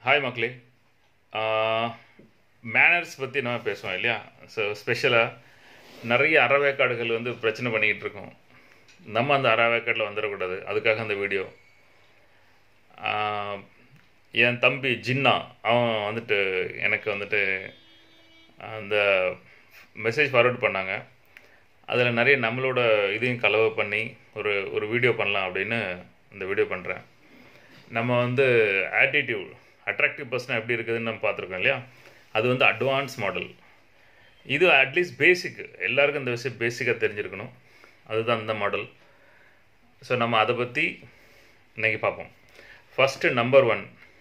hi மக்களே manners பற்றி நம்ம பேசுவோம் இல்லையா ஸோ ஸ்பெஷலாக நிறைய அறவேக்காடுகள் வந்து பிரச்சனை பண்ணிக்கிட்டு இருக்கோம் நம்ம அந்த அறவேக்காடில் வந்துடக்கூடாது அதுக்காக அந்த வீடியோ ஆஹ், என் தம்பி ஜின்னா அவன் வந்துட்டு எனக்கு வந்துட்டு அந்த மெசேஜ் ஃபார்வர்ட் பண்ணாங்க அதில் நிறைய நம்மளோட இதையும் கலவை பண்ணி ஒரு ஒரு வீடியோ பண்ணலாம் அப்படின்னு இந்த வீடியோ பண்ணுறேன் நம்ம வந்து ஆட்டிடியூட் அட்ராக்டிவ் பர்சன் எப்படி இருக்குதுன்னு நம்ம பார்த்துருக்கோம் இல்லையா அது வந்து அட்வான்ஸ் மாடல் இது அட்லீஸ்ட் பேசிக் எல்லாருக்கும் இந்த விஷயம் பேசிக்காக தெரிஞ்சிருக்கணும் அதுதான் இந்த மாடல் ஸோ நம்ம அதை பற்றி இன்னைக்கு பார்ப்போம் ஃபஸ்ட்டு நம்பர் ஒன்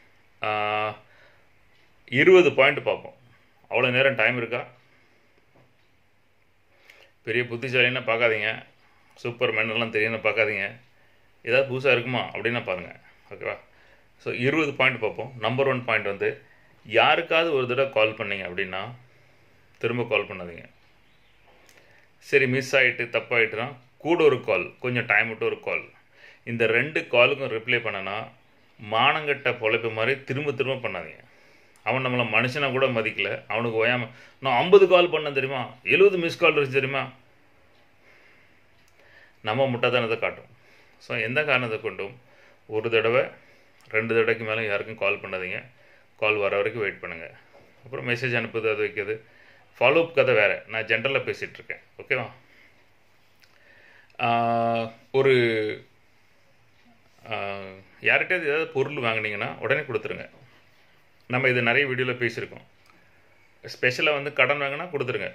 இருபது பாயிண்ட் பார்ப்போம் அவ்வளோ நேரம் டைம் இருக்கா பெரிய புத்திசாலின்னா பார்க்காதீங்க சூப்பர் மேனெல்லாம் தெரியும்னு பார்க்காதீங்க ஏதாவது புதுசாக இருக்குமா அப்படின்னு பாருங்கள் ஓகேவா ஸோ இருபது பாயிண்ட் பார்ப்போம் நம்பர் ஒன் பாயிண்ட் வந்து யாருக்காவது ஒரு தடவை கால் பண்ணீங்க அப்படின்னா திரும்ப கால் பண்ணாதீங்க சரி மிஸ் ஆகிட்டு தப்பாயிட்டுனா கூட ஒரு கால் கொஞ்சம் டைம் விட்டு ஒரு கால் இந்த ரெண்டு காலுக்கும் ரிப்ளை பண்ணனா மானங்கட்ட பொழைப்பு மாதிரி திரும்ப திரும்ப பண்ணாதீங்க அவன் நம்மளை மனுஷனை கூட மதிக்கல அவனுக்கு ஓயாம நான் ஐம்பது கால் பண்ணேன் தெரியுமா எழுபது மிஸ் கால் இருந்துச்சு தெரியுமா நம்ம முட்டாத்தனத்தை காட்டும் ஸோ எந்த காரணத்தை கொண்டும் ஒரு தடவை ரெண்டு தடவைக்கு மேலே யாருக்கும் கால் பண்ணாதீங்க கால் வர வரைக்கும் வெயிட் பண்ணுங்கள் அப்புறம் மெசேஜ் அனுப்புது அது வைக்கிறது ஃபாலோ அப் கதை வேறு நான் ஜென்ரலாக பேசிகிட்டு இருக்கேன் ஓகேவா ஆஹ், ஒரு ஆஹ், யார்கிட்டயாவது ஏதாவது பொருள் வாங்குனீங்கன்னா உடனே கொடுத்துருங்க நம்ம இது நிறைய வீடியோவில் பேசியிருக்கோம் ஸ்பெஷலாக வந்து கடன் வாங்கினா கொடுத்துருங்க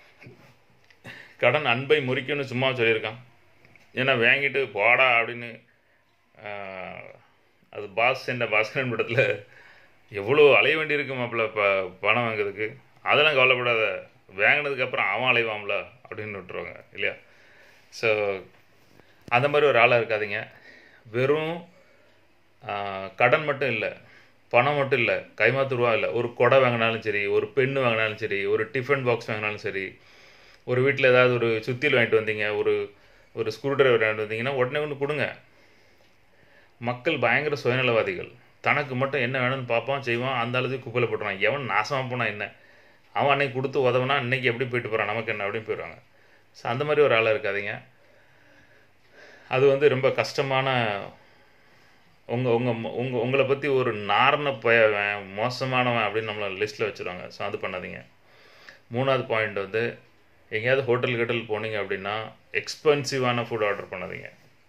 கடன் அன்பை முறிக்கும்னு சும்மா சொல்லியிருக்கான் ஏன்னா வாங்கிட்டு போடா அப்படின்னு ஆஹ், அது பாஸ் என்ற பாஸ்கரன் படத்தில் எவ்வளோ அலைய வேண்டியிருக்கு மாப்பிள்ள ப பணம் வாங்குறதுக்கு அதெல்லாம் கவலைப்படாத வாங்கினதுக்கப்புறம் அவன் அலைவாம்ல அப்படின்னு விட்டுருவாங்க இல்லையா ஸோ அந்த மாதிரி ஒரு ஆளாக இருக்காதீங்க வெறும் ஆஹ், கடன் மட்டும் இல்லை பணம் மட்டும் இல்லை கைமாத்து ரூபா இல்லை ஒரு கொடை வாங்கினாலும் சரி ஒரு பென்னு வாங்கினாலும் சரி ஒரு டிஃபன் பாக்ஸ் வாங்கினாலும் சரி ஒரு வீட்டில் ஏதாவது ஒரு சுத்தியில் வாங்கிட்டு வந்தீங்க ஒரு ஒரு ஸ்க்ரூ டிரைவர் வாங்கிட்டு வந்தீங்கன்னா உடனே ஒன்று கொடுங்க மக்கள் பயங்கர சுயநலவாதிகள் தனக்கு மட்டும் என்ன வேணும்னு பார்ப்பான் செய்வான் அந்த அளவுக்கு குப்பையில் போட்டுருவான் எவன் நாசமாக போனால் என்ன அவன் அன்னைக்கு கொடுத்து உதவுனா இன்னைக்கு எப்படி போயிட்டு போகிறான் நமக்கு என்ன அப்படின்னு போயிடுவாங்க ஸோ அந்த மாதிரி ஒரு ஆளாக இருக்காதீங்க அது வந்து ரொம்ப கஷ்டமான உங்கள் உங்கள் உங்கள் உங்களை பற்றி ஒரு நார்ன பயவன் மோசமானவன் அப்படின்னு நம்மளை லிஸ்ட்டில் வச்சுருவாங்க ஸோ அது பண்ணாதீங்க மூணாவது பாயிண்ட் வந்து எங்கேயாவது ஹோட்டல் கிட்டல் போனீங்க அப்படின்னா எக்ஸ்பென்சிவான ஃபுட் ஆர்டர் பண்ணாதீங்க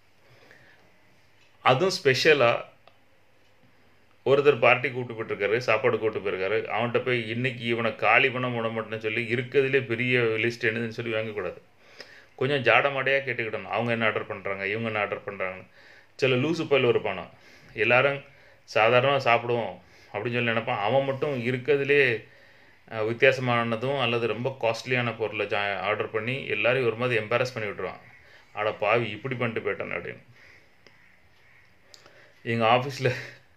அதுவும் ஸ்பெஷலாக ஒருத்தர் பார்ட்டி கூப்பிட்டு போயிட்டுருக்காரு சாப்பாடு கூப்பிட்டு போயிருக்காரு அவன்கிட்ட போய் இன்னைக்கு இவனை காலி பண்ண விட மாட்டேன்னு சொல்லி இருக்கிறதுலே பெரிய லிஸ்ட் என்னதுன்னு சொல்லி வாங்கக்கூடாது கொஞ்சம் ஜாடமாடையாக கேட்டுக்கிட்டணும் அவங்க என்ன ஆர்டர் பண்ணுறாங்க இவங்க என்ன ஆர்டர் பண்ணுறாங்கன்னு சில லூசு பயில் இருப்பானோ எல்லாரும் சாதாரணமாக சாப்பிடுவோம் அப்படின்னு சொல்லி நினைப்பான் அவன் மட்டும் இருக்கிறதுலே அஹ், வித்தியாசமானதும் அல்லது ரொம்ப காஸ்ட்லியான பொருளை ஜா ஆர்டர் பண்ணி எல்லாரையும் ஒரு மாதிரி எம்பாரஸ் பண்ணி விட்டுருவான் அட பாவி இப்படி பண்ணிட்டு போயிட்டான் அப்படின்னு எங்கள் ஆஃபீஸில்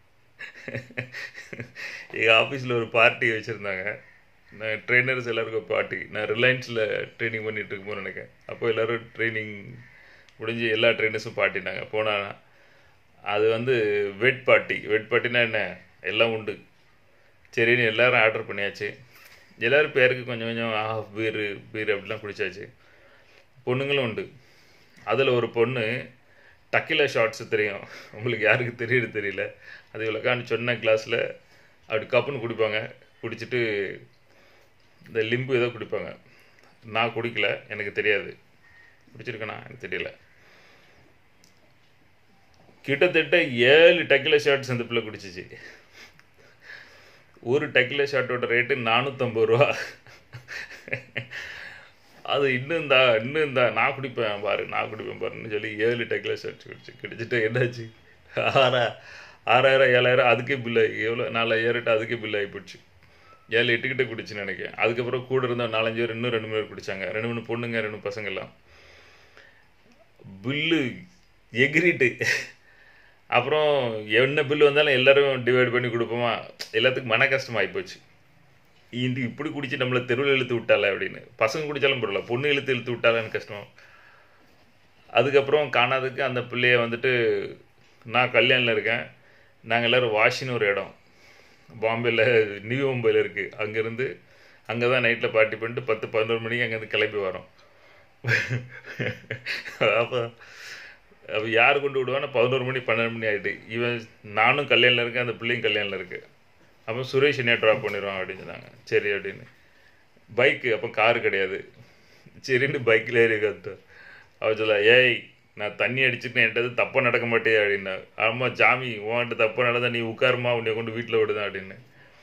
எங்கள் ஆஃபீஸில் ஒரு பார்ட்டி வச்சுருந்தாங்க நான் ட்ரெயினர்ஸ் எல்லாருக்கும் ஒரு பார்ட்டி நான் ரிலையன்ஸில் ட்ரைனிங் பண்ணிட்டு இருக்கும்போது நினைக்கிறேன் அப்போ எல்லோரும் ட்ரைனிங் முடிஞ்சு எல்லா ட்ரெயினர்ஸும் பார்ட்டினாங்க போனால் அது வந்து வெட் பார்ட்டி வெட் பார்ட்டினா என்ன எல்லாம் உண்டு சரின்னு எல்லாரும் ஆர்டர் பண்ணியாச்சு எல்லோரும் பேருக்கு கொஞ்சம் கொஞ்சம் ஆஃப் பீரு பீர் அப்படிலாம் குடிச்சாச்சு பொண்ணுங்களும் உண்டு அதில் ஒரு பொண்ணு டக்கிலா ஷார்ட்ஸ் தெரியும் உங்களுக்கு யாருக்கு தெரியுது தெரியல அது இவ்வளோக்கான்னு சொன்ன கிளாஸில் அப்படி கப்புன்னு குடிப்பாங்க குடிச்சிட்டு இந்த லிம்பு ஏதோ குடிப்பாங்க நான் குடிக்கல எனக்கு தெரியாது குடிச்சிருக்கேனா எனக்கு தெரியல கிட்டத்தட்ட ஏழு டக்கிலா ஷார்ட்ஸ் அந்த பிள்ளை குடிச்சிச்சு ஒரு டக்கிலா ஷார்ட்டோட ரேட்டு நானூற்றம்பது ரூபா அது இன்னும் தான் இன்னும் தான் நான் குடிப்பேன் பாரு நான் குடிப்பேன் பாருன்னு சொல்லி ஏழு டெக்ல ஷர்ட் குடிச்சு கிடிச்சிட்டு என்னாச்சு ஆறா ஆறாயிரம் ஏழாயிரம் அதுக்கே பில் ஆகி எவ்வளோ நாலாயிரம் அதுக்கே பில் ஆகி போச்சு ஏழு எட்டுக்கிட்ட குடிச்சுன்னு நினைக்கிறேன் அதுக்கப்புறம் கூட இருந்த நாலஞ்சு பேர் இன்னும் ரெண்டு பேர் குடிச்சாங்க ரெண்டு மூணு பொண்ணுங்க ரெண்டு பசங்க எல்லாம் பில்லு எகிரிட்டு அப்புறம் என்ன பில்லு வந்தாலும் எல்லாரும் டிவைட் பண்ணி கொடுப்போமா எல்லாத்துக்கும் மன கஷ்டமாகி போச்சு இந்த இப்படி குடிச்சு நம்மளை தெருவில் இழுத்து விட்டால அப்படின்னு பசங்க குடிச்சாலும் பரவாயில்ல பொண்ணு இழுத்து இழுத்து விட்டாலான்னு கஷ்டம் அதுக்கப்புறம் காணாததுக்கு அந்த பிள்ளைய வந்துட்டு நான் கல்யாணில் இருக்கேன் நாங்கள் எல்லோரும் வாஷின்னு ஒரு இடம் பாம்பேயில் நியூ மும்பையில் இருக்குது அங்கேருந்து அங்கே தான் நைட்டில் பார்ட்டி பண்ணிட்டு பத்து பதினோரு மணிக்கு அங்கேருந்து கிளம்பி வரோம் அப்போ அப்போ யார் கொண்டு விடுவான்னா பதினோரு மணி பன்னெண்டு மணி ஆகிட்டு இவன் நானும் கல்யாணில் இருக்கேன் அந்த பிள்ளையும் கல்யாணில் இருக்கு அப்போ சுரேஷ் என்ன ட்ராப் பண்ணிடுவான் அப்படின்னு சொன்னாங்க சரி அப்படின்னு பைக்கு அப்போ காரு கிடையாது சரின்னு பைக்கில் ஏறி கத்து அவ சொல்ல ஏய் நான் தண்ணி அடிச்சுட்டு என்கிட்ட தப்பாக நடக்க மாட்டே அப்படின்னா ஆமாம் ஜாமி உன்கிட்ட தப்பாக நடந்தா நீ உட்காருமா உன்னை கொண்டு வீட்டில் விடுதான் அப்படின்னு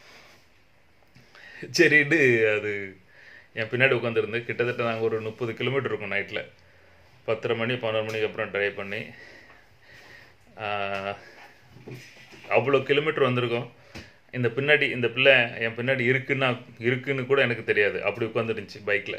சரின்னு அது என் பின்னாடி உட்காந்துருந்து கிட்டத்தட்ட நாங்கள் ஒரு முப்பது கிலோமீட்டர் இருக்கும் நைட்டில் பத்தரை மணி பதினோரு மணிக்கு அப்புறம் ட்ரைவ் பண்ணி ஆஹ், அவ்வளோ கிலோமீட்டர் வந்திருக்கோம் இந்த பின்னாடி இந்த பிள்ளை என் பின்னாடி இருக்குன்னா இருக்குன்னு கூட எனக்கு தெரியாது அப்படி உட்காந்துருந்துச்சு பைக்கில்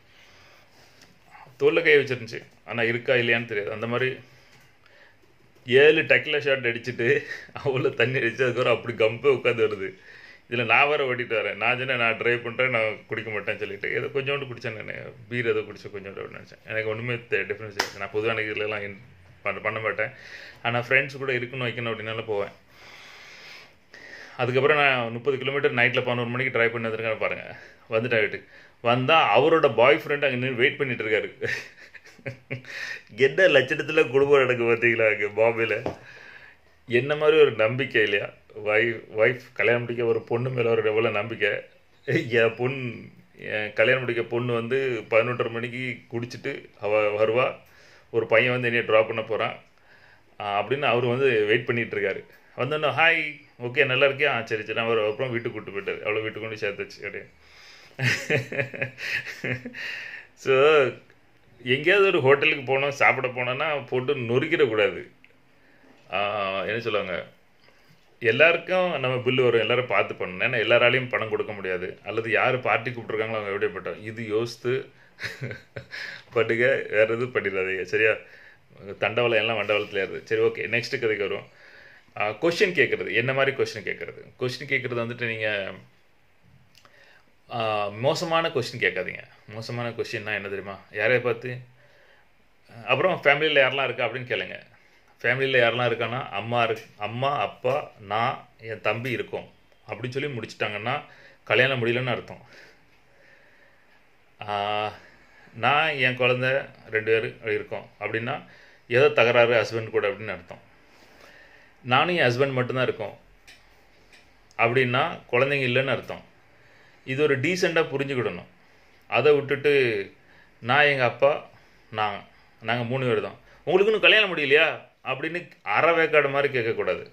தோல்ல கை வச்சிருந்துச்சு ஆனால் இருக்கா இல்லையான்னு தெரியாது அந்த மாதிரி ஏழு டக்கில ஷாட் அடிச்சுட்டு அவ்வளோ தண்ணி அடிச்சு அதுக்கப்புறம் அப்படி கம்பே உட்காந்து வருது இதில் நான் வேற ஓட்டிட்டு வரேன் நான் சொன்னேன் நான் ட்ரைவ் பண்ணுறேன் நான் குடிக்க மாட்டேன்னு சொல்லிட்டு ஏதோ கொஞ்சோண்டு குடித்தேன் நான் பீர் ஏதோ குடிச்சேன் கொஞ்சோண்டு அப்படின்னு நினச்சேன் எனக்கு ஒன்றுமே டிஃப்ரென்ஸ் நான் பொதுவாக எனக்கு இதுலலாம் in- பண்ண பண்ண மாட்டேன் ஆனால் ஃப்ரெண்ட்ஸ் கூட இருக்கணும் வைக்கணும் அப்படின்னால போவேன் அதுக்கப்புறம் நான் முப்பது கிலோமீட்டர் நைட்டில் பதினோரு மணிக்கு ட்ரைவ் பண்ணி வந்திருக்கேன் பாருங்கள் வந்துட்டேன் வீட்டுக்கு வந்தால் அவரோட பாய் ஃப்ரெண்ட் அங்கே நின்று வெயிட் பண்ணிட்டு இருக்காரு என்ன லட்சணத்தில் குடும்பம் நடக்கு பார்த்தீங்களா அங்கே பாம்பேல என்ன மாதிரி ஒரு நம்பிக்கை இல்லையா வைஃப் ஒய்ஃப் கல்யாணம் முடிக்க ஒரு பொண்ணு மேலே ஒரு எவ்வளோ நம்பிக்கை என் பொண் என் கல்யாணம் முடிக்க பொண்ணு வந்து பதினொன்றரை மணிக்கு குடிச்சிட்டு அவ வருவா ஒரு பையன் வந்து என்னைய ட்ராப் பண்ண போகிறான் அப்படின்னு அவர் வந்து வெயிட் பண்ணிட்டு இருக்காரு வந்தோன்னே ஹாய் ஓகே நல்லா இருக்கியா ஆ சரி சரி அவர் அப்புறம் வீட்டுக்கு கூட்டு போயிட்டார் அவ்வளோ வீட்டுக்கு கொண்டு சேர்த்துச்சு அப்படியே ஸோ எங்கேயாவது ஒரு ஹோட்டலுக்கு போனோம் சாப்பிட போனோன்னா போட்டு நொறுக்கிடக்கூடாது ஆஹ் என்ன சொல்லுவாங்க எல்லாருக்கும் நம்ம பில்லு வரும் எல்லாரும் பார்த்து பண்ணணும் ஏன்னா எல்லாராலையும் பணம் கொடுக்க முடியாது அல்லது யார் பார்ட்டி கூப்பிட்ருக்காங்களோ அவங்க எப்படிப்பட்டோம் இது யோசித்து பண்ணுங்க வேற எதுவும் பண்ணிடாதீங்க சரியா தண்டவளம் எல்லாம் வண்டவளத்தில் ஏறுது சரி ஓகே நெக்ஸ்ட் கதைக்கு வரும் கொஷின் கேட்குறது என்ன மாதிரி கொஷின் கேட்குறது கொஷின் கேட்குறது வந்துட்டு நீங்கள் மோசமான கொஷின் கேட்காதீங்க மோசமான கொஷின்னா என்ன தெரியுமா யாரைய பார்த்து அப்புறம் ஃபேமிலியில் யாரெல்லாம் இருக்கா அப்படின்னு கேளுங்க ஃபேமிலியில் யாரெல்லாம் இருக்கான்னா அம்மா இருக்கு அம்மா அப்பா நான் என் தம்பி இருக்கோம் அப்படின்னு சொல்லி முடிச்சிட்டாங்கன்னா கல்யாணம் முடியலன்னு அர்த்தம் ஆஹ், நான் என் குழந்த ரெண்டு பேர் இருக்கோம் அப்படின்னா ஏதோ தகராறு ஹஸ்பண்ட் கூட அப்படின்னு அர்த்தம் நானும் என் ஹஸ்பண்ட் மட்டும்தான் இருக்கோம் அப்படின்னா குழந்தைங்க இல்லைன்னு அர்த்தம் இது ஒரு டீசெண்டாக புரிஞ்சுக்கிடணும் அதை விட்டுட்டு நான் எங்கள் அப்பா நான் நாங்கள் மூணு பேர் தான் உங்களுக்கு இன்னும் கல்யாணம் முடியலையா அப்படின்னு அரை வேக்காடு மாதிரி கேட்கக்கூடாது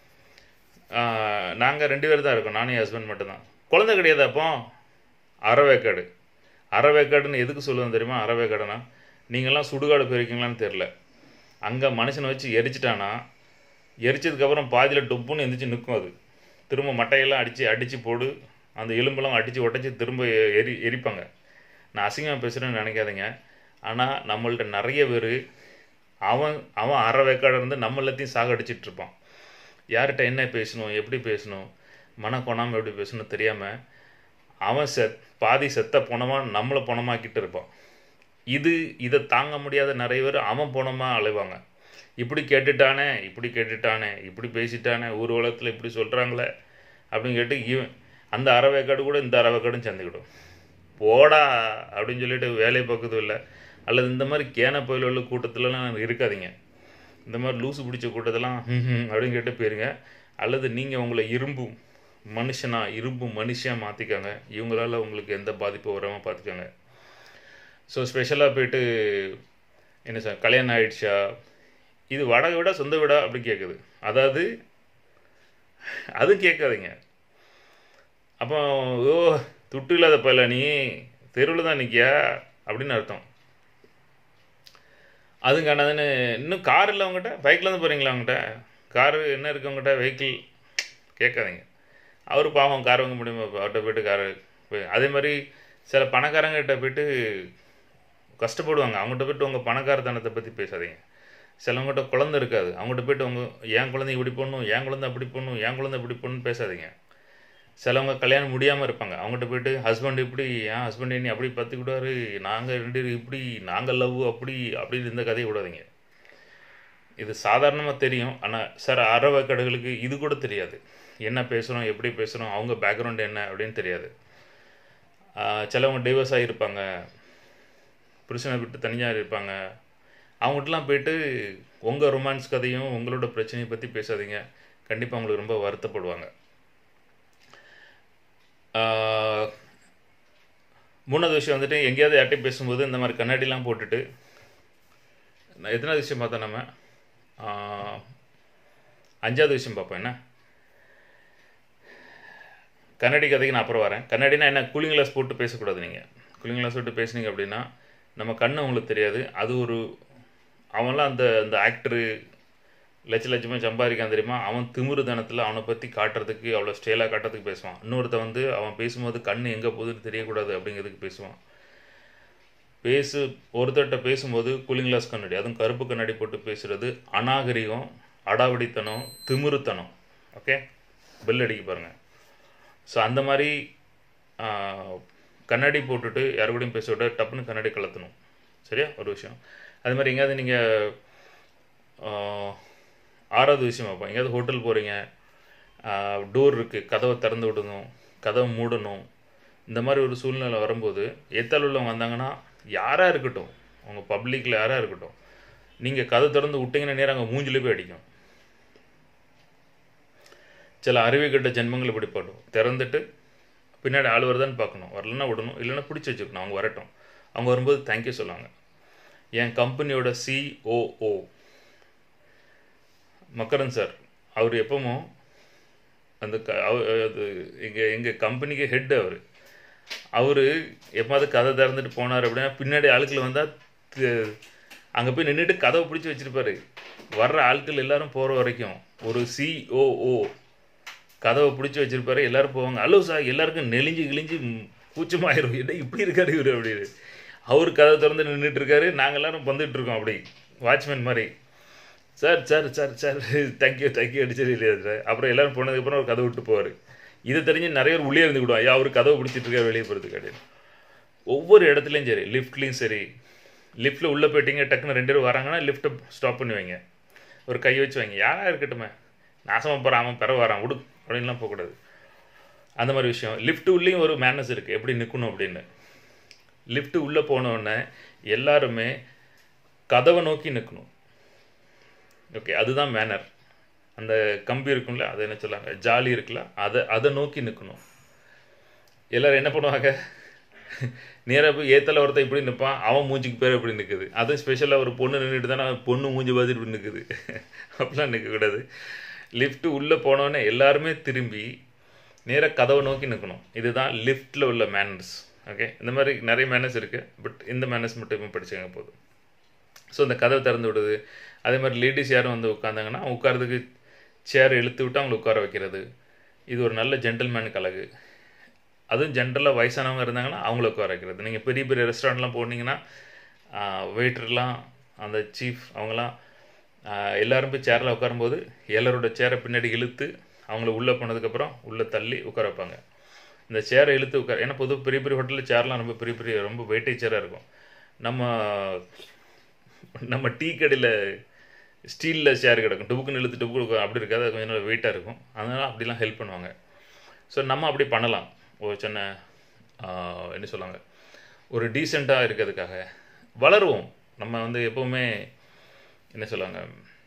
நாங்கள் ரெண்டு பேர் தான் இருக்கோம் நானும் என் ஹஸ்பண்ட் மட்டும்தான் குழந்தை கிடையாது அப்போ அரை வேக்காடு அரை வேக்காடுன்னு எதுக்கு சொல்லுவேன் தெரியுமா அரை வேக்காடுனா நீங்கள்லாம் சுடுகாடு போயிருக்கீங்களான்னு தெரில அங்கே மனுஷனை வச்சு எரிச்சிட்டானா எரிச்சதுக்கப்புறம் பாதியில் டொப்புன்னு எந்திரிச்சு நிற்கும் அது திரும்ப மட்டையெல்லாம் அடித்து அடித்து போடு அந்த எலும்பெல்லாம் அடித்து உடச்சி திரும்ப எ- எரி எரிப்பாங்க நான் அசிங்கமாக பேசுகிறேன்னு நினைக்காதீங்க ஆனால் நம்மள்ட்ட நிறைய பேர் அவன் அவன் அரை வேக்காடு இருந்து நம்ம எல்லாத்தையும் சாகடிச்சிட்டு இருப்பான் யார்கிட்ட என்ன பேசணும் எப்படி பேசணும் மன கொணாமல் எப்படி பேசணும் தெரியாமல் அவன் செத் பாதி செத்த போனவன் நம்மளை பணமாக்கிட்டு இருப்பான் இது இதை தாங்க முடியாத நிறைய பேர் அவன் போனமாக அலைவாங்க இப்படி கேட்டுட்டானே இப்படி கேட்டுட்டானே இப்படி பேசிட்டானே ஊர் உலகத்தில் இப்படி சொல்கிறாங்களே அப்படின்னு கேட்டு இவன் அந்த அறவேக்காடு கூட இந்த அறவேக்காடும் சேர்ந்துக்கிடும் போடா அப்படின்னு சொல்லிட்டு வேலையை பார்க்கறதும் இல்லை அல்லது இந்த மாதிரி கேன புயல் உள்ள கூட்டத்துலலாம் இருக்காதீங்க இந்த மாதிரி லூசு பிடிச்ச கூட்டத்தெல்லாம் ஹம் ஹம் அப்படின்னு கேட்டு போயிருங்க அல்லது நீங்கள் உங்களை இரும்பு மனுஷனா இரும்பு மனுஷன் மாற்றிக்கோங்க இவங்களால உங்களுக்கு எந்த பாதிப்பும் வராமல் பார்த்துக்கோங்க ஸோ ஸ்பெஷலாக போயிட்டு என்ன சார் கல்யாணம் ஆயிடுச்சா இது வாடகை விட சொந்த வீடா அப்படி கேட்குது அதாவது அதுவும் கேட்காதீங்க அப்போ ஓ துட்டு இல்லாத பையல நீ தெருவில் தான் நிற்கியா அப்படின்னு அர்த்தம் அதுவும் காணாதுன்னு இன்னும் கார் இல்லை அவங்ககிட்ட பைக்கில் தான் போகிறீங்களா அவங்ககிட்ட காரு என்ன இருக்கு அவங்ககிட்ட வெஹிக்கிள் கேட்காதீங்க அவர் பாவம் கார் வாங்க முடியுமா இப்ப அவர்கிட்ட போயிட்டு கார் போய் அதே மாதிரி சில பணக்காரங்ககிட்ட போயிட்டு கஷ்டப்படுவாங்க அவங்ககிட்ட போயிட்டு உங்கள் பணக்காரத்தனத்தை பற்றி பேசாதீங்க சிலவங்ககிட்ட குழந்தை இருக்காது அவங்ககிட்ட போயிட்டு உங்க என் குழந்தை இப்படி பண்ணும் என் குழந்தை அப்படி பண்ணும் என் குழந்தை இப்படி பண்ணும் பேசாதீங்க சிலவங்க கல்யாணம் முடியாமல் இருப்பாங்க அவங்ககிட்ட போயிட்டு ஹஸ்பண்ட் இப்படி என் ஹஸ்பண்ட் நீ அப்படி பார்த்துக்கிட்டாரு நாங்கள் ரெண்டு பேரும் இப்படி நாங்கள் லவ் அப்படி அப்படின்னு இந்த கதையை விடாதீங்க இது சாதாரணமாக தெரியும் ஆனால் சார் அறவக்கடுகளுக்கு இது கூட தெரியாது என்ன பேசுகிறோம் எப்படி பேசுகிறோம் அவங்க பேக்ரவுண்ட் என்ன அப்படின்னு தெரியாது ஆஹ் சிலவங்க டைவர்ஸ் ஆகியிருப்பாங்க புருஷனை விட்டு தனியாக இருப்பாங்க அவங்ககிட்டலாம் போயிட்டு உங்கள் ரொமான்ஸ் கதையும் உங்களோட பிரச்சனையை பற்றி பேசாதீங்க கண்டிப்பாக அவங்களுக்கு ரொம்ப வருத்தப்படுவாங்க ஆஹ் மூணாவது விஷயம் வந்துட்டு எங்கேயாவது யார்ட்டையும் பேசும்போது இந்த மாதிரி கண்ணாடிலாம் போட்டுட்டு நான் எத்தனாவது விஷயம் பார்த்தோம் நம்ம ஆஹ் அஞ்சாவது விஷயம் பார்ப்போம் என்ன கண்ணாடி கதைக்கு நான் அப்புறம் வரேன் கண்ணாடினா என்ன கூலிங் கிளாஸ் போட்டு பேசக்கூடாது நீங்கள் கூலிங் கிளாஸ் போட்டு பேசுனீங்க அப்படின்னா நம்ம கண்ணு உங்களுக்கு தெரியாது அது ஒரு அவன்லாம் அந்த அந்த ஆக்டரு லட்ச லட்சமாக சம்பாதிக்கான் தெரியுமா அவன் திமிரு தனத்தில் அவனை பற்றி காட்டுறதுக்கு அவ்வளோ ஸ்டைலாக காட்டுறதுக்கு பேசுவான் இன்னொருத்த வந்து அவன் பேசும்போது கண்ணு எங்கே போகுதுன்னு தெரியக்கூடாது அப்படிங்கிறதுக்கு பேசுவான் பேசு ஒருத்தர்கிட்ட பேசும்போது கூலிங் கிளாஸ் கண்ணாடி அதுவும் கருப்பு கண்ணாடி போட்டு பேசுகிறது அநாகரிகம் அடாவடித்தனம் திமிருத்தனம் ஓகே பெல் அடிக்க பாருங்கள் ஸோ அந்த மாதிரி ஆஹ், கண்ணாடி போட்டுட்டு யாரு கூடயும் பேச விட டப்புன்னு கண்ணாடி கலத்தணும் சரியா ஒரு விஷயம் அது மாதிரி எங்கேயாவது நீங்கள் ஆறாவது விஷயம் பார்ப்போம் எங்கேயாவது ஹோட்டல் போகிறீங்க டோர் இருக்குது கதவை திறந்து விடணும் கதவை மூடணும் இந்த மாதிரி ஒரு சூழ்நிலை வரும்போது எத்தால் உள்ளவங்க வந்தாங்கன்னா யாராக இருக்கட்டும் உங்கள் பப்ளிக்கில் யாராக இருக்கட்டும் நீங்கள் கதை திறந்து விட்டீங்கன்னா நேரம் அங்கே மூஞ்சில போய் அடிக்கும் சில அறிவு கெட்ட ஜென்மங்கள் இப்படி படும் திறந்துட்டு பின்னாடி ஆள் வருதான்னு பார்க்கணும் வரலன்னா விடணும் இல்லைன்னா பிடிச்சி வச்சுக்கணும் அவங்க வரட்டும் அவங்க வரும்போது தேங்க்யூ சொல்லுவாங்க என் கம்பெனியோட சிஓஓ மக்கரன் சார் அவர் எப்பவும் அந்த க அவ- அது எங்கள் எங்கள் கம்பெனிக்கு ஹெட் அவர் அவர் எப்போது கதை திறந்துட்டு போனார் அப்படின்னா பின்னாடி ஆட்கள் வந்தால் அங்கே போய் நின்றுட்டு கதவை பிடிச்சி வச்சிருப்பாரு வர்ற ஆட்கள் எல்லாரும் போகிற வரைக்கும் ஒரு சிஓஓ கதவை பிடிச்சி வச்சிருப்பாரு எல்லாரும் போவாங்க ஹலோ சார் எல்லாருக்கும் நெளிஞ்சு கிழிஞ்சு ம், கூச்சமாயிரும் என்ன இப்படி இருக்காரு இவர் அப்படின்னு அவர் கதவை திறந்து நின்றுட்டு இருக்காரு நாங்கள் எல்லாரும் வந்துட்டு இருக்கோம் அப்படி வாட்ச்மேன் மாதிரி sir sir sir sir thank you thank you அடிச்சது இல்லையா சார் அப்புறம் எல்லாரும் போனதுக்கப்புறம் அவர் கதை விட்டு போவார் இது தெரிஞ்சு நிறைய பேர் உள்ளே இருந்து விடுவான் ஐயா அவர் கதவை பிடிச்சிட்டு இருக்காரு வெளியே போகிறதுக்கு அப்படின்னு ஒவ்வொரு இடத்துலையும் சரி லிஃப்ட்லேயும் சரி லிஃப்ட்டில் உள்ளே போயிட்டீங்க டக்குன்னு ரெண்டு பேரும் வராங்கன்னா லிஃப்ட்டை ஸ்டாப் பண்ணி வைங்க ஒரு கை வச்சு வைங்க யாராக இருக்கட்டுமே நாசமாக போகிறான் அவன் பிற வரான் விடு அப்படின்லாம் போகக்கூடாது அந்த மாதிரி விஷயம் லிஃப்ட் உள்ளேயும் ஒரு மேனஸ் இருக்குது எப்படி நிற்கணும் அப்படின்னு லிஃப்ட் உள்ளே போனோடனே எல்லாருமே கதவை நோக்கி நிற்கணும் ஓகே அதுதான் மேனர் அந்த கம்பி இருக்கும்ல அதை என்ன சொல்லாங்க ஜாலி இருக்குல்ல அதை அதை நோக்கி நிற்கணும் எல்லாரும் என்ன பண்ணுவாங்க நேராக போய் ஏத்தல ஒருத்தன் இப்படி நிற்பான் அவன் மூஞ்சிக்கு பேர் இப்படி நிற்குது அதுவும் ஸ்பெஷலாக ஒரு பொண்ணு நின்றுட்டு தானே பொண்ணு மூஞ்சி பார்த்துட்டு இப்படி நிற்குது அப்படிலாம் நிற்கக்கூடாது லிஃப்ட்டு உள்ளே போனோடனே எல்லாருமே திரும்பி நேராக கதவை நோக்கி நிற்கணும் இதுதான் லிஃப்ட்டில் உள்ள மேனர்ஸ் ஓகே இந்த மாதிரி நிறைய மேனர்ஸ் இருக்குது பட் இந்த மேனர்ஸ் மட்டுமே படிச்சுங்க போதும் ஸோ இந்த கதவை திறந்து விடுது அதே மாதிரி லேடிஸ் யாரும் வந்து உட்காந்தாங்கன்னா உட்காரதுக்கு சேர் இழுத்து விட்டு அவங்களை உட்கார வைக்கிறது இது ஒரு நல்ல ஜென்டில்மேன் கழகு அதுவும் ஜென்ரலாக வயசானவங்க இருந்தாங்கன்னா அவங்கள உட்கார வைக்கிறது நீங்கள் பெரிய பெரிய ரெஸ்டாரண்ட்லாம் போனீங்கன்னா வெயிட்டர்லாம் அந்த சீஃப் அவங்களாம் ஆஹ், எல்லாரும் போய் சேரில் உட்காரும்போது எல்லாரோட சேரை பின்னாடி இழுத்து அவங்கள உள்ளே போனதுக்கப்புறம் உள்ளே தள்ளி உட்கார வைப்பாங்க இந்த சேரை இழுத்து உட்கார ஏன்னா பொதுவாக பெரிய பெரிய ஹோட்டலில் சேர்லாம் ரொம்ப பெரிய பெரிய ரொம்ப வெயிட்டேஜ் சேராக இருக்கும் நம்ம நம்ம டீ கடையில் ஸ்டீலில் சேர் கிடக்கும் டுபுக்குன்னு இழுத்து டுபுக்கு அப்படி இருக்காது அது கொஞ்சம் வெயிட்டாக இருக்கும் அதனால அப்படிலாம் ஹெல்ப் பண்ணுவாங்க ஸோ நம்ம அப்படி பண்ணலாம் ஒரு சின்ன ஆஹ், என்ன சொல்லுவாங்க ஒரு டீசெண்டாக இருக்கிறதுக்காக வளருவோம் நம்ம வந்து எப்போவுமே என்ன சொல்லுவாங்க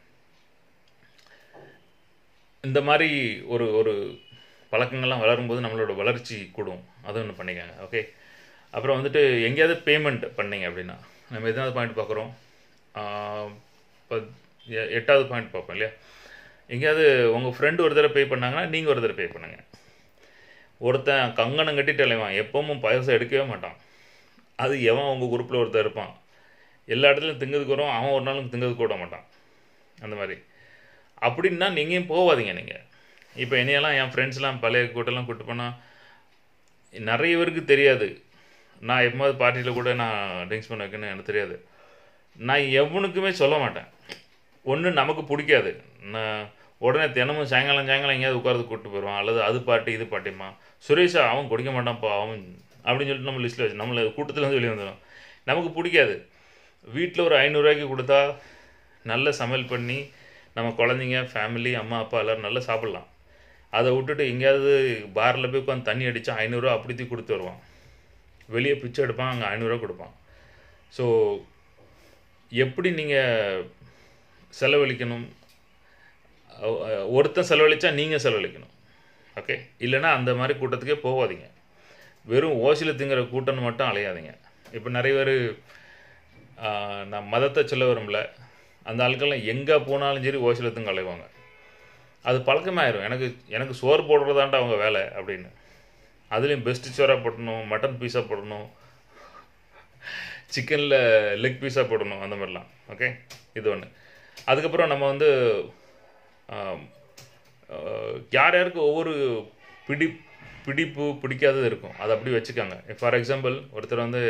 இந்த மாதிரி ஒரு ஒரு பழக்கங்கள்லாம் வளரும்போது நம்மளோட வளர்ச்சி கூடும் அது ஒன்று பண்ணிக்கோங்க ஓகே அப்புறம் வந்துட்டு எங்கேயாவது பேமெண்ட் பண்ணீங்க அப்படின்னா நம்ம எதாவது பாயிண்ட் பார்க்குறோம் இப்போ எட்டாவது பாயிண்ட் பார்ப்போம் இல்லையா எங்கேயாவது உங்கள் ஃப்ரெண்டு ஒரு தடவை பே பண்ணாங்கன்னா நீங்கள் ஒரு தடவை பே பண்ணுங்க ஒருத்தன் கங்கணம் கட்டிட்டு அலைவான் எப்பவும் பைசா எடுக்கவே மாட்டான் அது எவன் உங்கள் குரூப்பில் ஒருத்தன் இருப்பான் எல்லா இடத்துலையும் திங்கிறதுக்கு வரும் அவன் ஒரு நாளும் திங்கிறதுக்கு விட மாட்டான் அந்த மாதிரி அப்படின்னா நீங்கேயும் போகாதீங்க நீங்கள் இப்போ என்னையெல்லாம் என் ஃப்ரெண்ட்ஸ்லாம் பழைய கூட்டெல்லாம் கூட்டு போனால் நிறைய பேருக்கு தெரியாது நான் எப்போது பார்ட்டியில் கூட நான் ட்ரிங்க்ஸ் பண்ண வைக்கணும்னு எனக்கு தெரியாது நான் எவனுக்குமே சொல்ல மாட்டேன் ஒன்று நமக்கு பிடிக்காது நான் உடனே தினமும் சாயங்காலம் சாயங்காலம் எங்கேயாவது உட்கார்ந்து கூப்பிட்டு போயிடுவான் அல்லது அது பாட்டி இது பாட்டிம்மா சுரேஷா அவன் குடிக்க மாட்டான்ப்பா அவன் அப்படின்னு சொல்லிட்டு நம்ம லிஸ்ட்டில் வச்சு நம்மளை கூட்டத்தில் வந்து வெளியே வந்துடும் நமக்கு பிடிக்காது வீட்டில் ஒரு ஐநூறுரூவாய்க்கு கொடுத்தா நல்ல சமையல் பண்ணி நம்ம குழந்தைங்க ஃபேமிலி அம்மா அப்பா எல்லோரும் நல்லா சாப்பிட்லாம் அதை விட்டுட்டு எங்கேயாவது பாரில் போய் உட்காந்து தண்ணி அடித்தா ஐநூறுரூவா அப்படி தூக்கி கொடுத்து வருவான் வெளியே பிச்சை எடுப்பான் அங்கே ஐநூறுரூவா கொடுப்பான் ஸோ எப்படி நீங்கள் செலவழிக்கணும் அஹ் அஹ் ஒருத்தன் செலவழிச்சா நீங்கள் செலவழிக்கணும் ஓகே இல்லைன்னா அந்த மாதிரி கூட்டத்துக்கே போகாதீங்க வெறும் ஓசியில் திங்கிற கூட்டம்னு மட்டும் அலையாதீங்க இப்போ நிறைய பேர் நான் மதத்தை சொல்ல விரும்பல அந்த ஆட்கள்லாம் எங்கே போனாலும் சரி ஓசியில் திங்க அலைவாங்க அது பழக்கமாயிரும் எனக்கு எனக்கு சோறு போடுறதாண்டா அவங்க வேலை அப்படின்னு அதுலேயும் பெஸ்ட் சோறாக போடணும் மட்டன் பீஸாக போடணும் சிக்கனில் லெக் பீஸாக போடணும் அந்த மாதிரிலாம் ஓகே இது ஒன்று அதுக்கப்புறம் நம்ம வந்து ஆம், ஆஹ், யார் யாருக்கு ஒவ்வொரு பிடி பிடிப்பு பிடிக்காதது இருக்கும் அதை அப்படி வச்சுக்காங்க ஃபார் எக்ஸாம்பிள் ஒருத்தர் வந்து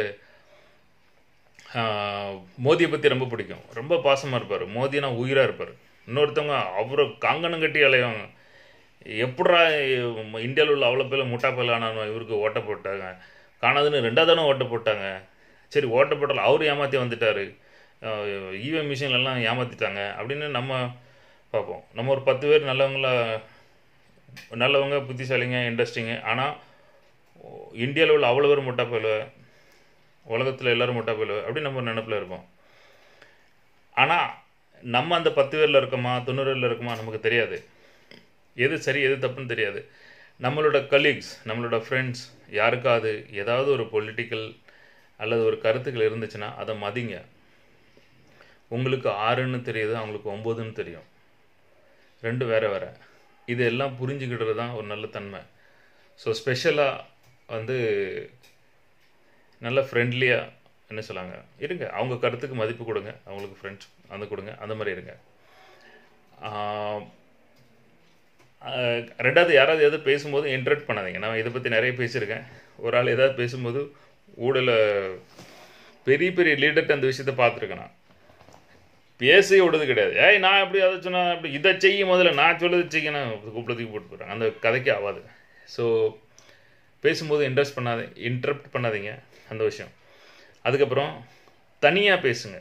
ஆஹ், மோதியை பற்றி ரொம்ப பிடிக்கும் ரொம்ப பாசமாக இருப்பார் மோதினா உயிராக இருப்பார் இன்னொருத்தவங்க அவரை காங்கணம் கட்டி அலைவாங்க எப்படா இந்தியாவில் உள்ள அவ்வளோ பேர் முட்டா பேர் ஆனால் இவருக்கு ஓட்ட போட்டாங்க காணாதுன்னு ரெண்டாவது தானே ஓட்ட போட்டாங்க சரி ஓட்ட போட்டாலும் அவர் ஏமாற்றி வந்துட்டார் ஈவன் மிஷின்லாம் ஏமாற்றிட்டாங்க அப்படின்னு நம்ம பார்ப்போம் நம்ம ஒரு பத்து பேர் நல்லவங்களா நல்லவங்க புத்திசாலிங்க இன்ட்ரெஸ்டிங்கு ஆனால் இந்தியாவில் உள்ள அவ்வளோ பேர் முட்டா போயில உலகத்தில் எல்லாரும் முட்டா போயில அப்படி நம்ம நினப்பில் இருப்போம் ஆனால் நம்ம அந்த பத்து பேரில் இருக்கோமா தொண்ணூறு பேரில் இருக்கோமா நமக்கு தெரியாது எது சரி எது தப்புன்னு தெரியாது நம்மளோட கலீக்ஸ் நம்மளோட ஃப்ரெண்ட்ஸ் யாருக்காவது ஏதாவது ஒரு பொலிட்டிக்கல் அல்லது ஒரு கருத்துக்கள் இருந்துச்சுன்னா அதை மதிங்க உங்களுக்கு ஆறுன்னு தெரியுது அவங்களுக்கு ஒம்போதுன்னு தெரியும் ரெண்டு வேற வேற இது எல்லாம் புரிஞ்சுக்கிட்டது தான் ஒரு நல்ல தன்மை ஸோ ஸ்பெஷலாக வந்து நல்ல ஃப்ரெண்ட்லியாக என்ன சொல்லாங்க இருங்க அவங்க கருத்துக்கு மதிப்பு கொடுங்க அவங்களுக்கு ஃப்ரெண்ட்ஸ் அந்த கொடுங்க அந்த மாதிரி இருங்க ஆஹ் ஆஹ் ரெண்டாவது யாராவது எதாவது பேசும்போது இன்ட்ரட் பண்ணாதீங்க நான் இதை பற்றி நிறைய பேசியிருக்கேன் ஒரு ஆள் ஏதாவது பேசும்போது ஊடல பெரிய பெரிய லீடர்கிட்ட அந்த விஷயத்தை பார்த்துருக்கேன் நான் பேசவே விடுறது கிடையாது ஏய் நான் எப்படி அதை சொன்னா அப்படி இதை செய்ய முதல்ல நான் சொல்லது செய்யணும் கூப்பிட்டதுக்கு போட்டு போகிறாங்க அந்த கதைக்கு ஆகாது ஸோ பேசும்போது இன்ட்ரெஸ்ட் பண்ணாத இன்டரப்ட் பண்ணாதீங்க அந்த விஷயம் அதுக்கப்புறம் தனியாக பேசுங்க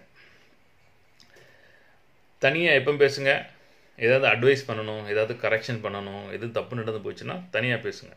தனியாக எப்போ பேசுங்க ஏதாவது அட்வைஸ் பண்ணணும் ஏதாவது கரெக்ஷன் பண்ணணும் எது தப்பு நடந்து போச்சுன்னா தனியாக பேசுங்க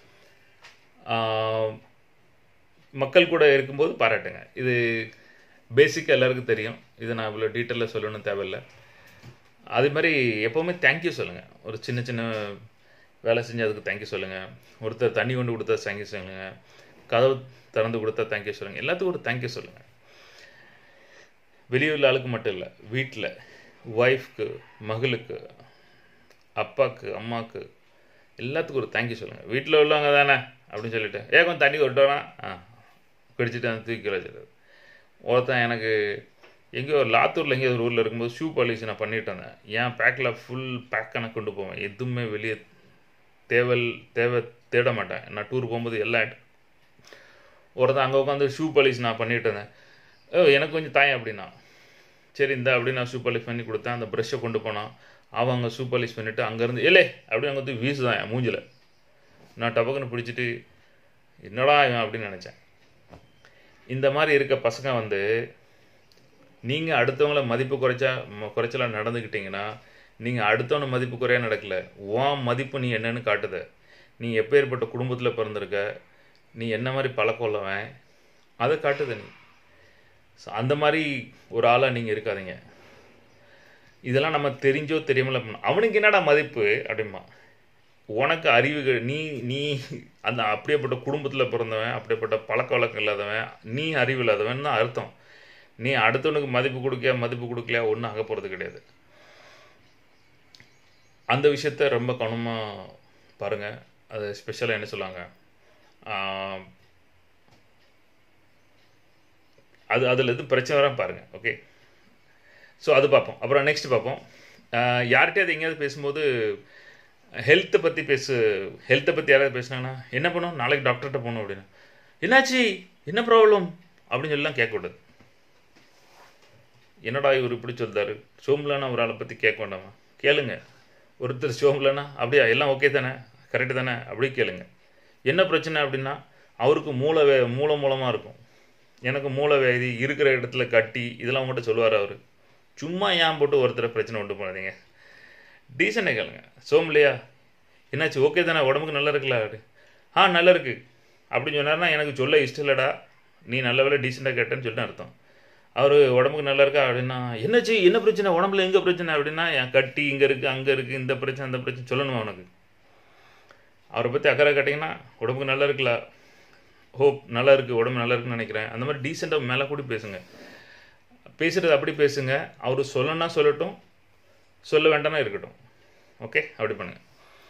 ஆஹ் மக்கள் கூட இருக்கும்போது பாராட்டுங்க இது பேசிக்காக எல்லாருக்கும் தெரியும் இது நான் இவ்வளோ டீட்டெயிலாக சொல்லணும்னு தேவையில்லை அதே மாதிரி எப்போவுமே தேங்க்யூ சொல்லுங்கள் ஒரு சின்ன சின்ன வேலை செஞ்சு அதுக்கு தேங்க்யூ சொல்லுங்கள் ஒருத்தர் தண்ணி கொண்டு கொடுத்தா தேங்க்யூ சொல்லுங்கள் கதவு திறந்து கொடுத்தா தேங்க்யூ சொல்லுங்கள் எல்லாத்துக்கும் ஒரு தேங்க்யூ சொல்லுங்கள் வெளியூரில் ஆளுக்கு மட்டும் இல்லை வீட்டில் ஒய்ஃப்க்கு மகளுக்கு அப்பாவுக்கு அம்மாவுக்கு எல்லாத்துக்கும் ஒரு தேங்க்யூ சொல்லுங்கள் வீட்டில் உள்ளவங்க தானே அப்படின்னு சொல்லிட்டு ஏன் கொஞ்சம் தண்ணி கொட்டோனா ஆ குடிச்சிட்டு அந்த தூக்கி வச்சுருது ஒருத்தன் எனக்கு எங்கேயோ ஒரு லாத்தூரில் எங்கேயோ ஒரு ஊரில் இருக்கும்போது ஷூ பாலிஷ் நான் பண்ணிட்டு இருந்தேன் என் பேக்கில் ஃபுல் பேக் கணக்கு கொண்டு போவேன் எதுவுமே வெளியே தேவல் தேவை தேட மாட்டேன் நான் டூர் போகும்போது எல்லாம் எடுத்து- ஒருத்தன் அங்கே உட்காந்து ஷூ பாலிஷ் நான் பண்ணிட்டு இருந்தேன் ஓ எனக்கு கொஞ்சம் தாயம் அப்படின்னா சரி இந்த அப்படி நான் ஷூ பாலிஷ் பண்ணி கொடுத்தேன் அந்த ப்ரஷ்ஷை கொண்டு போனான் அவன் அங்கே ஷூ பாலிஷ் பண்ணிவிட்டு அங்கேருந்து ஏலே அப்படி அங்கே வந்து வீசுதான் என் மூஞ்சில் நான் டபக்குன்னு பிடிச்சிட்டு என்னடா இவன் அப்படின்னு நினச்சேன் இந்த மாதிரி இருக்க பசங்க வந்து நீங்கள் அடுத்தவங்கள மதிப்பு குறைச்சா ம- குறைச்சலா நடந்துக்கிட்டீங்கன்னா நீங்கள் அடுத்தவன மதிப்பு குறையா நடக்கல உன் மதிப்பு நீ என்னன்னு காட்டுத நீ எப்பேற்பட்ட குடும்பத்தில் பிறந்திருக்க நீ என்ன மாதிரி பழக்கம் உள்ளவன் அதை காட்டுத நீ ஸோ அந்த மாதிரி ஒரு ஆளாக நீங்கள் இருக்காதீங்க இதெல்லாம் நம்ம தெரிஞ்சோ தெரியாமல பண்ண- அவனுக்கு என்னடா மதிப்பு அப்படிமா உனக்கு அறிவு நீ நீ அந்த அப்படியேப்பட்ட குடும்பத்தில் பிறந்தவன் அப்படியேப்பட்ட பழக்க வழக்கம் இல்லாதவன் நீ அறிவு இல்லாதவன் தான் அர்த்தம் நீ அடுத்தவனுக்கு மதிப்பு கொடுக்க மதிப்பு கொடுக்கலையா ஒன்றும் ஆக போகிறது கிடையாது அந்த விஷயத்த ரொம்ப கவனமாக பாருங்கள் அது ஸ்பெஷலாக என்ன சொல்லுவாங்க ஆஹ், அது அதில் எதுவும் பிரச்சனை வராம பாருங்கள் ஓகே ஸோ அது பார்ப்போம் அப்புறம் நெக்ஸ்ட் பார்ப்போம் ஆஹ், யார்கிட்டயாவது எங்கேயாவது பேசும்போது ஹெல்த்தை பற்றி பேசு ஹெல்த்தை பற்றி யாராவது பேசுனாங்கன்னா என்ன பண்ணும் நாளைக்கு டாக்டர்கிட்ட போகணும் அப்படின்னு என்னாச்சு என்ன ப்ராப்ளம் அப்படின்னு சொல்லலாம் கேட்கக்கூடாது என்னடா இவர் இப்படி சொல்றாரு சோம்பலான ஒரு ஆளை பற்றி கேட்க வேண்டாமா கேளுங்க ஒருத்தர் சோம்பலனா அப்படியா எல்லாம் ஓகே தானே கரெக்டு தானே அப்படி கேளுங்க என்ன பிரச்சனை அப்படின்னா அவருக்கு மூளை வே மூளை மூலமாக இருக்கும் எனக்கு மூளை வேதி இருக்கிற இடத்துல கட்டி இதெல்லாம் மட்டும் சொல்லுவார் அவர் சும்மா ஏன் போட்டு ஒருத்தரை பிரச்சனை உண்டு பண்ணாதீங்க டீசெண்டாக கேளுங்க சோம்பலையா என்னாச்சு ஓகே தானே உடம்புக்கு நல்லா இருக்குல்ல அப்படி ஆ நல்லா இருக்கு அப்படின்னு சொன்னார்னா எனக்கு சொல்ல இஷ்டம் இல்லைடா நீ நல்ல வேலை டீசெண்டாக கேட்டேன்னு சொல்லிட்டு அர்த்தம் அவர் உடம்புக்கு நல்லா இருக்கா அப்படின்னா என்னாச்சு என்ன பிரச்சனை உடம்புல எங்கே பிரச்சனை அப்படின்னா என் கட்டி இங்கே இருக்குது அங்கே இருக்குது இந்த பிரச்சனை அந்த பிரச்சனை சொல்லணுமா அவனுக்கு அவரை பற்றி அக்கறை கேட்டிங்கன்னா உடம்புக்கு நல்லா இருக்குல்ல ஹோப் நல்லா இருக்குது உடம்பு நல்லா இருக்குன்னு நினைக்கிறேன் அந்த மாதிரி டீசெண்டாக மேலே கூட பேசுங்க பேசுகிறது அப்படி பேசுங்க அவர் சொல்லணும்னா சொல்லட்டும் சொல்ல வேண்டாம்னா இருக்கட்டும் ஓகே அப்படி பண்ணுங்கள்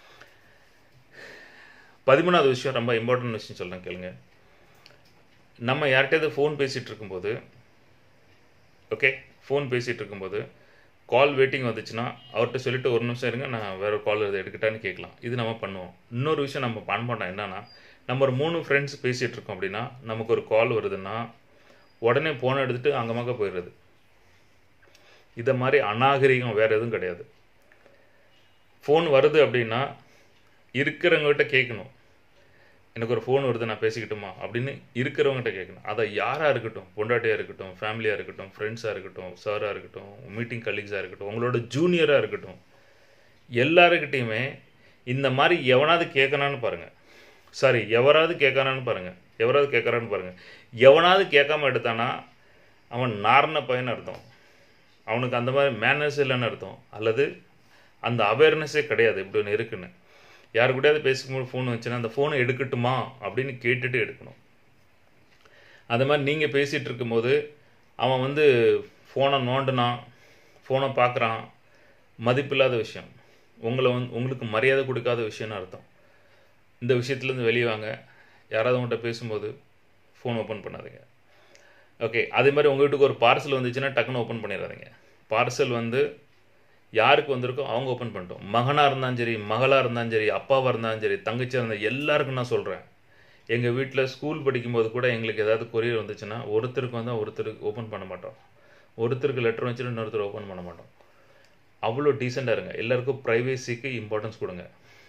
பதிமூணாவது விஷயம் ரொம்ப இம்பார்ட்டன்ட் விஷயம் சொல்கிறேன் கேளுங்க நம்ம யார்கிட்டயாவது ஃபோன் பேசிகிட்டு இருக்கும்போது ஓகே ஃபோன் பேசிகிட்டு இருக்கும்போது கால் வெயிட்டிங் வந்துச்சுன்னா அவர்கிட்ட சொல்லிட்டு ஒரு நிமிஷம் இருங்க நான் வேறு கால் இதை எடுக்கட்டான்னு கேட்கலாம் இது நம்ம பண்ணுவோம் இன்னொரு விஷயம் நம்ம பண்ண மாட்டோம் என்னன்னா நம்ம ஒரு மூணு ஃப்ரெண்ட்ஸ் பேசிகிட்டு இருக்கோம் அப்படின்னா நமக்கு ஒரு கால் வருதுன்னா உடனே ஃபோனை எடுத்துகிட்டு அங்கமாக போயிடுறது இதை மாதிரி அநாகரிகம் வேறு எதுவும் கிடையாது ஃபோன் வருது அப்படின்னா இருக்கிறவங்ககிட்ட கேட்கணும் எனக்கு ஒரு ஃபோன் வருது நான் பேசிக்கிட்டுமா அப்படின்னு இருக்கிறவங்ககிட்ட கேட்கணும் அதை யாராக இருக்கட்டும் பொண்டாட்டியாக இருக்கட்டும் ஃபேமிலியாக இருக்கட்டும் ஃப்ரெண்ட்ஸாக இருக்கட்டும் சாராக இருக்கட்டும் மீட்டிங் கலீக்ஸாக இருக்கட்டும் உங்களோட ஜூனியராக இருக்கட்டும் எல்லாருக்கிட்டேயுமே இந்த மாதிரி எவனாவது கேட்கணான்னு பாருங்கள் சாரி எவராவது கேட்கறான்னு பாருங்கள் எவராவது கேட்குறான்னு பாருங்கள் எவனாவது கேட்காம எடுத்தானா அவன் நார்ன பையன் அர்த்தம் அவனுக்கு அந்த மாதிரி மேனர்ஸ் இல்லைன்னு அர்த்தம் அல்லது அந்த அவேர்னஸே கிடையாது இப்படி ஒன்று இருக்குன்னு யாரு கூடயாவது பேசிக்கும்போது ஃபோன் வச்சுன்னா அந்த ஃபோனை எடுக்கட்டுமா அப்படின்னு கேட்டுட்டு எடுக்கணும் அந்த மாதிரி நீங்கள் பேசிகிட்டு இருக்கும்போது அவன் வந்து ஃபோனை நோண்டினான் ஃபோனை பார்க்குறான் மதிப்பில்லாத விஷயம் உங்களை வந்து உங்களுக்கு மரியாதை கொடுக்காத விஷயம்னு அர்த்தம் இந்த விஷயத்துலேருந்து வெளியே வாங்க யாராவது உங்கள்கிட்ட பேசும்போது ஃபோன் ஓப்பன் பண்ணாதீங்க ஓகே அதே மாதிரி உங்கள் வீட்டுக்கு ஒரு பார்சல் வந்துச்சுன்னா டக்குன்னு ஓப்பன் பண்ணிடாதீங்க பார்சல் வந்து யாருக்கு வந்திருக்கோ அவங்க ஓப்பன் பண்ணிட்டோம் மகனாக இருந்தாலும் சரி மகளாக இருந்தாலும் சரி அப்பாவாக இருந்தாலும் சரி தங்கச்சியாக இருந்தால் எல்லாருக்கும் நான் சொல்கிறேன் எங்கள் வீட்டில் ஸ்கூல் படிக்கும்போது கூட எங்களுக்கு ஏதாவது கொரியர் வந்துச்சுன்னா ஒருத்தருக்கு வந்தால் ஒருத்தருக்கு ஓப்பன் பண்ண மாட்டோம் ஒருத்தருக்கு லெட்டர் வச்சுட்டு இன்னொருத்தர் ஓப்பன் பண்ண மாட்டோம் அவ்வளோ டீசெண்டாக இருங்க எல்லாருக்கும் ப்ரைவேசிக்கு இம்பார்ட்டன்ஸ் கொடுங்க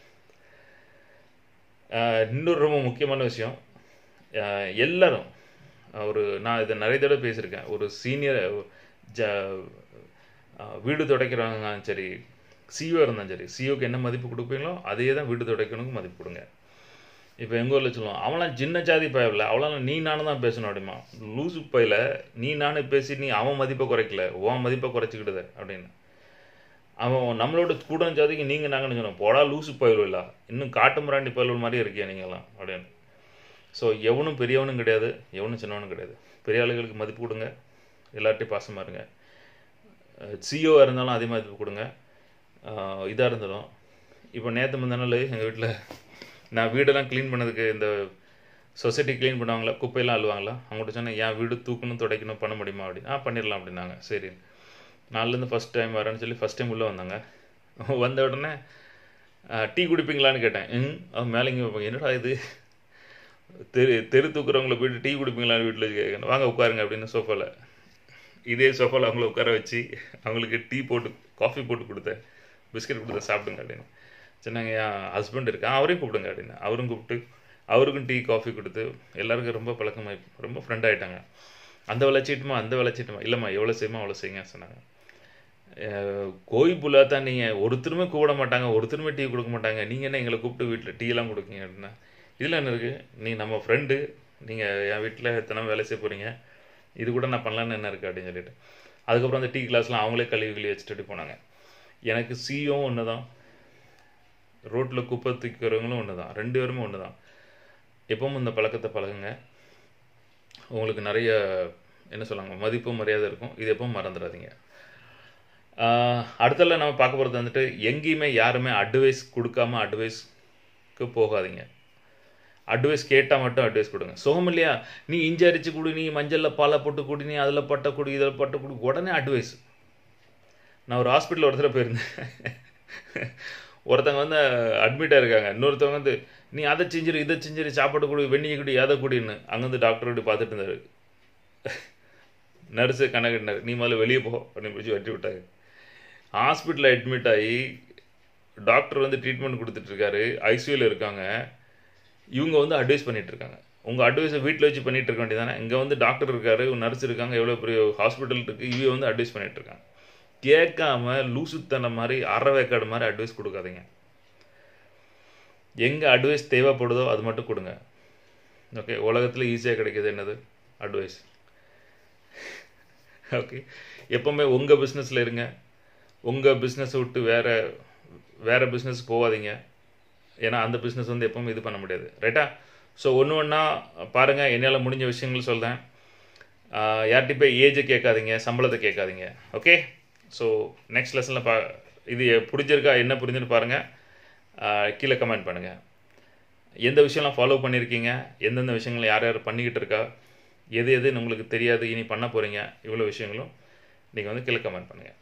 இன்னொரு ரொம்ப முக்கியமான விஷயம் எல்லாரும் ஒரு நான் இதை நிறைய தடவை பேசியிருக்கேன் ஒரு சீனியர் ஜ வீடு துடைக்கிறவங்க சரி சிஓ இருந்தாலும் சரி சிஓக்கு என்ன மதிப்பு கொடுப்பீங்களோ அதே தான் வீடு துடைக்கணுக்கு மதிப்பு கொடுங்க இப்போ எங்கள் ஊரில் சொல்லுவோம் அவளாம் சின்ன ஜாதி பயவில் அவளாம் நீ நானும் தான் பேசணும் அப்படிமா லூசு பையில் நீ நானும் பேசி நீ அவன் மதிப்பை குறைக்கல உன் மதிப்பை குறைச்சிக்கிடுத அப்படின்னு அவன் நம்மளோட கூட ஜாதிக்கு நீங்கள் நாங்கன்னு சொன்னோம் போடா லூசு பயிலும் இல்லை இன்னும் காட்டு மிராண்டி பயில்வல் மாதிரி இருக்கியா நீங்களாம் அப்படின்னு ஸோ எவனும் பெரியவனும் கிடையாது எவனும் சின்னவனும் கிடையாது பெரிய ஆளுகளுக்கு மதிப்பு கொடுங்க எல்லார்ட்டையும் பாசமாக இருங்க சிஓ இருந்தாலும் அதே மதிப்பு கொடுங்க இதாக இருந்தாலும் இப்போ நேற்று முந்த நாள் எங்கள் வீட்டில் நான் வீடெல்லாம் க்ளீன் பண்ணதுக்கு இந்த சொசைட்டி க்ளீன் பண்ணுவாங்களா குப்பையெல்லாம் அழுவாங்களா அவங்கள்ட்ட சொன்னேன் என் வீடு தூக்கணும் துடைக்கணும் பண்ண முடியுமா அப்படின்னு ஆ பண்ணிடலாம் அப்படின்னாங்க சரி நாலுலேருந்து ஃபஸ்ட் டைம் வரேன்னு சொல்லி ஃபஸ்ட் டைம் உள்ளே வந்தாங்க வந்த உடனே டீ குடிப்பீங்களான்னு கேட்டேன் ம் அவன் மேலே இங்கே வைப்பாங்க என்னடா இது தெரு தெரு தூக்குறவங்கள போயிட்டு டீ குடிப்பீங்களான்னு வீட்டில் கேட்கணும் வாங்க உட்காருங்க அப்படின்னு சோஃபாவில் இதே சோஃபாவில் அவங்கள உட்கார வச்சு அவங்களுக்கு டீ போட்டு காஃபி போட்டு கொடுத்தேன் பிஸ்கட் கொடுத்தேன் சாப்பிடுங்க அப்படின்னு சொன்னாங்க என் ஹஸ்பண்ட் இருக்கேன் அவரையும் கூப்பிடுங்க அப்படின்னு அவரும் கூப்பிட்டு அவருக்கும் டீ காஃபி கொடுத்து எல்லாருக்கும் ரொம்ப பழக்கமாகி ரொம்ப ஃப்ரெண்ட் ஆகிட்டாங்க அந்த விளைச்சிட்டுமா அந்த விளைச்சிட்டுமா இல்லைம்மா எவ்வளோ செய்யுமா அவ்வளோ செய்யுங்க சொன்னாங்க கோய் புல்லா தான் நீங்கள் ஒருத்தருமே கூப்பிட மாட்டாங்க ஒருத்தருமே டீ கொடுக்க மாட்டாங்க நீங்கள் என்ன எங்களை கூப்பிட்டு வீட்டில் டீலாம் கொடுக்கீங்க அப்படின்னா இதில் என்ன இருக்குது நீ நம்ம ஃப்ரெண்டு நீங்கள் என் வீட்டில் எத்தனை வேலை செய்ய போகிறீங்க இது கூட நான் பண்ணலான்னு என்ன இருக்குது அப்படின்னு சொல்லிட்டு அதுக்கப்புறம் அந்த டீ கிளாஸ்லாம் அவங்களே கழுவி கழுவி வச்சுட்டு போனாங்க எனக்கு சியும் ஒன்று தான் ரோட்டில் குப்பை தூக்கிறவங்களும் ஒன்று தான் ரெண்டு பேருமே ஒன்று தான் எப்பவும் இந்த பழக்கத்தை பழகுங்க உங்களுக்கு நிறைய என்ன சொல்லுவாங்க மதிப்பு மரியாதை இருக்கும் இது எப்பவும் மறந்துடாதீங்க அடுத்தல நம்ம பார்க்க போகிறது வந்துட்டு எங்கேயுமே யாருமே அட்வைஸ் கொடுக்காம அட்வைஸ்க்கு போகாதீங்க அட்வைஸ் கேட்டால் மட்டும் அட்வைஸ் கொடுங்க சுகம் இல்லையா நீ இஞ்சி அரிச்சு குடி நீ மஞ்சளில் பாலை போட்டு குடி நீ அதில் பட்ட குடி இதில் பட்ட குடி உடனே அட்வைஸ் நான் ஒரு ஹாஸ்பிட்டல் ஒருத்தர் போயிருந்தேன் ஒருத்தவங்க வந்து அட்மிட்டாக இருக்காங்க இன்னொருத்தவங்க வந்து நீ அதை செஞ்சிரு இதை செஞ்சிரு சாப்பாடு கொடு வெந்நியை குடி அதை குடின்னு அங்கேருந்து டாக்டர் இப்படி பார்த்துட்டு இருந்தார் நர்ஸு கணக்கிட்டார் நீ முதல்ல வெளியே போ அப்படின்னு பிடிச்சி வெட்டி விட்டாங்க ஹாஸ்பிட்டலில் அட்மிட் ஆகி டாக்டர் வந்து ட்ரீட்மெண்ட் கொடுத்துட்ருக்காரு ஐசியூவில் இருக்காங்க இவங்க வந்து அட்வைஸ் பண்ணிகிட்டு இருக்காங்க உங்கள் அட்வைஸை வீட்டில் வச்சு பண்ணிகிட்டு இருக்க வேண்டியதானே இங்கே வந்து டாக்டர் இருக்காரு நர்ஸ் இருக்காங்க எவ்வளோ பெரிய ஹாஸ்பிட்டல் இருக்குது இவ வந்து அட்வைஸ் பண்ணிகிட்டு இருக்காங்க கேட்காம லூசுத்தன மாதிரி அறவேக்காடு மாதிரி அட்வைஸ் கொடுக்காதீங்க எங்கே அட்வைஸ் தேவைப்படுதோ அது மட்டும் கொடுங்க ஓகே உலகத்தில் ஈஸியாக கிடைக்கிது என்னது அட்வைஸ் ஓகே எப்போவுமே உங்கள் பிஸ்னஸில் இருங்க உங்கள் பிஸ்னஸை விட்டு வேறு வேறு பிஸ்னஸ் போகாதீங்க ஏன்னா அந்த பிஸ்னஸ் வந்து எப்பவுமே இது பண்ண முடியாது ரைட்டா ஸோ ஒன்று ஒன்றா பாருங்கள் என்னால் முடிஞ்ச விஷயங்கள் சொல்கிறேன் யார்கிட்ட போய் ஏஜை கேட்காதீங்க சம்பளத்தை கேட்காதீங்க ஓகே ஸோ நெக்ஸ்ட் லெசனில் பா இது பிடிச்சிருக்கா என்ன புரிஞ்சுன்னு பாருங்கள் கீழே கமெண்ட் பண்ணுங்கள் எந்த விஷயம்லாம் ஃபாலோ பண்ணியிருக்கீங்க எந்தெந்த விஷயங்கள் யார் யார் பண்ணிக்கிட்டு இருக்கா எது எதுன்னு உங்களுக்கு தெரியாது இனி பண்ண போகிறீங்க இவ்வளோ விஷயங்களும் நீங்கள் வந்து கீழே கமெண்ட் பண்ணுங்கள்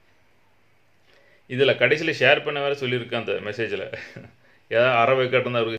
இதில் கடைசியில் ஷேர் பண்ண வேறு சொல்லியிருக்கேன் அந்த மெசேஜில் ஏதாவது அறவை கட்டுன்னு அவருக்கு